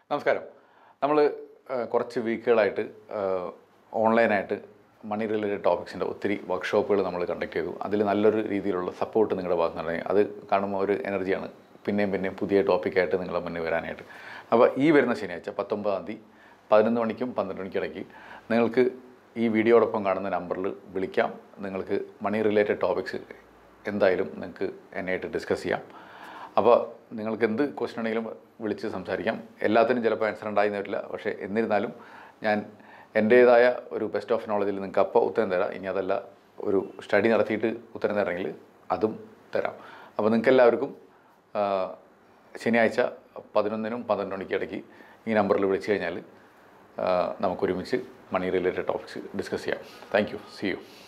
നമസ്കാരം നമ്മൾ കുറച്ച് വീക്കുകളായിട്ട് ഓൺലൈനായിട്ട് മണി റിലേറ്റഡ് ടോപ്പിക്സിൻ്റെ ഒത്തിരി വർക്ക്ഷോപ്പുകൾ നമ്മൾ കണ്ടക്ട് ചെയ്തു അതിൽ നല്ലൊരു രീതിയിലുള്ള സപ്പോർട്ട് നിങ്ങളുടെ ഭാഗത്ത് നിന്ന് അത് കാണുമ്പോൾ ഒരു എനർജിയാണ് പിന്നെയും പിന്നെയും പുതിയ ടോപ്പിക്കായിട്ട് നിങ്ങളുടെ മുന്നിൽ വരാനായിട്ട് അപ്പോൾ ഈ വരുന്ന ശനിയാഴ്ച പത്തൊമ്പതാം തീയതി പതിനൊന്ന് മണിക്കും പന്ത്രണ്ട് മണിക്കും ഇടയ്ക്ക് നിങ്ങൾക്ക് ഈ വീഡിയോടൊപ്പം കാണുന്ന നമ്പറിൽ വിളിക്കാം നിങ്ങൾക്ക് മണി റിലേറ്റഡ് ടോപ്പിക്സ് എന്തായാലും നിങ്ങൾക്ക് എന്നെയായിട്ട് ഡിസ്കസ് ചെയ്യാം അപ്പോൾ നിങ്ങൾക്ക് എന്ത് ക്വസ്റ്റൻ ഉണ്ടെങ്കിലും വിളിച്ച് സംസാരിക്കാം എല്ലാത്തിനും ചിലപ്പോൾ ആൻസർ ഉണ്ടായിന്ന് വരില്ല പക്ഷേ എന്നിരുന്നാലും ഞാൻ എൻ്റേതായ ഒരു ബെസ്റ്റ് ഓഫ് നോളജിൽ നിങ്ങൾക്ക് അപ്പോൾ ഉത്തരം തരാം ഇനി അതല്ല ഒരു സ്റ്റഡി നടത്തിയിട്ട് ഉത്തരം തരണമെങ്കിൽ അതും തരാം അപ്പോൾ നിങ്ങൾക്ക് എല്ലാവർക്കും ആ, ശനിയാഴ്ച പതിനൊന്നിനും പന്ത്രണ്ട് മണിക്ക് ഇടയ്ക്ക് ഈ നമ്പറിൽ വിളിച്ചു കഴിഞ്ഞാൽ ആ, നമുക്കൊരുമിച്ച് മണി റിലേറ്റഡ് ടോപ്പിക്സ് ഡിസ്കസ് ചെയ്യാം താങ്ക് യു സി യു